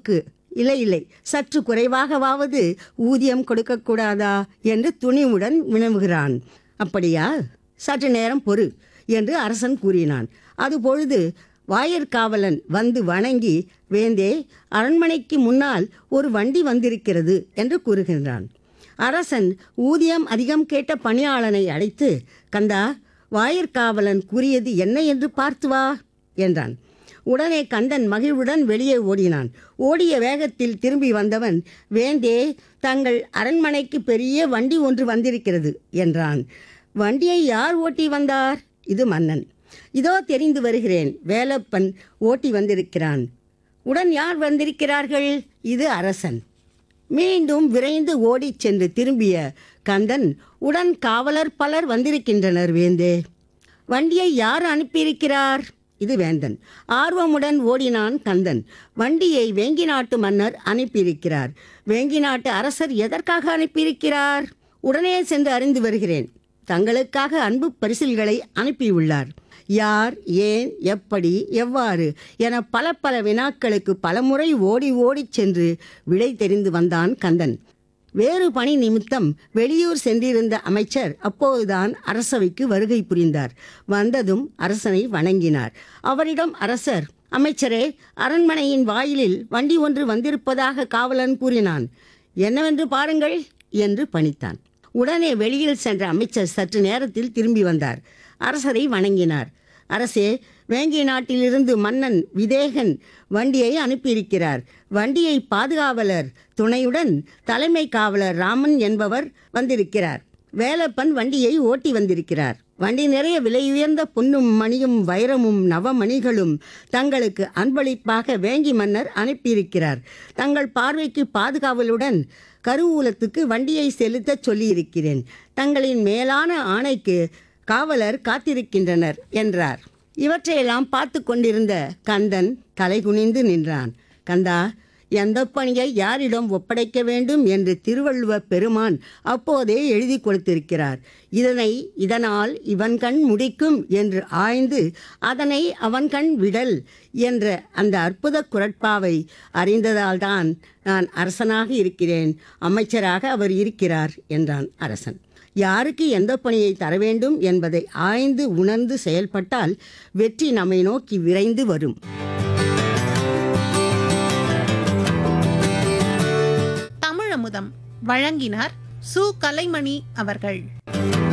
அளவுக்கு இல்லை இல்லை சற்று குறைவாகவாவது ஊதியம் கொடுக்கக்கூடாதா என்று துணிவுடன் வினவுகிறான் அப்படியா சற்று நேரம் பொறு என்று அரசன் கூறினான் அதுபொழுது வாயிற்காவலன் வந்து வணங்கி வேந்தே அரண்மனைக்கு முன்னால் ஒரு வண்டி வந்திருக்கிறது என்று கூறுகின்றான் அரசன் ஊதியம் அதிகம் கேட்ட பணியாளனை அழைத்து கந்தா வாயிற்காவலன் கூறியது என்ன என்று பார்த்து வா என்றான் உடனே கந்தன் மகிழ்வுடன் வெளியே ஓடினான் ஓடிய வேகத்தில் திரும்பி வந்தவன் வேந்தே தங்கள் அரண்மனைக்கு பெரிய வண்டி ஒன்று வந்திருக்கிறது என்றான் வண்டியை யார் ஓட்டி வந்தார் இது மன்னன் இதோ தெரிந்து வருகிறேன் வேலப்பன் ஓட்டி வந்திருக்கிறான் உடன் யார் வந்திருக்கிறார்கள் இது அரசன் மீண்டும் விரைந்து ஓடிச் சென்று திரும்பிய கந்தன் உடன் காவலர் பலர் வந்திருக்கின்றனர் வேந்தே வண்டியை யார் அனுப்பியிருக்கிறார் இது வேந்தன் ஆர்வமுடன் ஓடினான் கந்தன் வண்டியை வேங்கி நாட்டு மன்னர் அனுப்பியிருக்கிறார் வேங்கி நாட்டு அரசர் எதற்காக அனுப்பியிருக்கிறார் உடனே சென்று அறிந்து வருகிறேன் தங்களுக்காக அன்பு பரிசில்களை அனுப்பியுள்ளார் யார் ஏன் எப்படி எவ்வாறு என பல பல வினாக்களுக்கு பலமுறை ஓடி ஓடிச் சென்று விடை தெரிந்து வந்தான் கந்தன் வேறு பணி நிமித்தம் வெளியூர் சென்றிருந்த அமைச்சர் அப்போதுதான் அரசவைக்கு வருகை புரிந்தார் வந்ததும் அரசனை வணங்கினார் அவரிடம் அரசர் அமைச்சரே அரண்மனையின் வாயிலில் வண்டி ஒன்று வந்திருப்பதாக காவலன் கூறினான் என்னவென்று பாருங்கள் என்று பணித்தான் உடனே வெளியில் சென்ற அமைச்சர் சற்று நேரத்தில் திரும்பி வந்தார் அரசரை வணங்கினார் அரசே வேங்கி நாட்டிலிருந்து மன்னன் விதேகன் வண்டியை அனுப்பியிருக்கிறார் வண்டியை பாதுகாவலர் துணையுடன் தலைமை காவலர் ராமன் என்பவர் வந்திருக்கிறார் வேலப்பன் வண்டியை ஓட்டி வந்திருக்கிறார் வண்டி நிறைய விலையுயர்ந்த பொன்னும் மணியும் வைரமும் நவமணிகளும் தங்களுக்கு அன்பளிப்பாக வேங்கி மன்னர் அனுப்பியிருக்கிறார் தங்கள் பார்வைக்கு பாதுகாவலுடன் கருவூலத்துக்கு வண்டியை செலுத்தச் சொல்லியிருக்கிறேன் தங்களின் மேலான ஆணைக்கு காவலர் காத்திருக்கின்றனர் என்றார் இவற்றையெல்லாம் பார்த்து கொண்டிருந்த கந்தன் தலைகுனிந்து நின்றான் கந்தா எந்த பணியை யாரிடம் ஒப்படைக்க வேண்டும் என்று திருவள்ளுவ பெருமான் அப்போதே எழுதி கொடுத்திருக்கிறார் இதனை இதனால் இவன் கண் முடிக்கும் என்று ஆய்ந்து அதனை அவன் கண் விடல் என்ற அந்த அற்புத குரட்பாவை அறிந்ததால்தான் நான் அரசனாக இருக்கிறேன் அமைச்சராக அவர் இருக்கிறார் என்றான் அரசன் யாருக்கு எந்த பணியை தர வேண்டும் என்பதை ஆய்ந்து உணர்ந்து செயல்பட்டால் வெற்றி நம்மை நோக்கி விரைந்து வரும் தமிழமுதம் வழங்கினார் சு கலைமணி அவர்கள்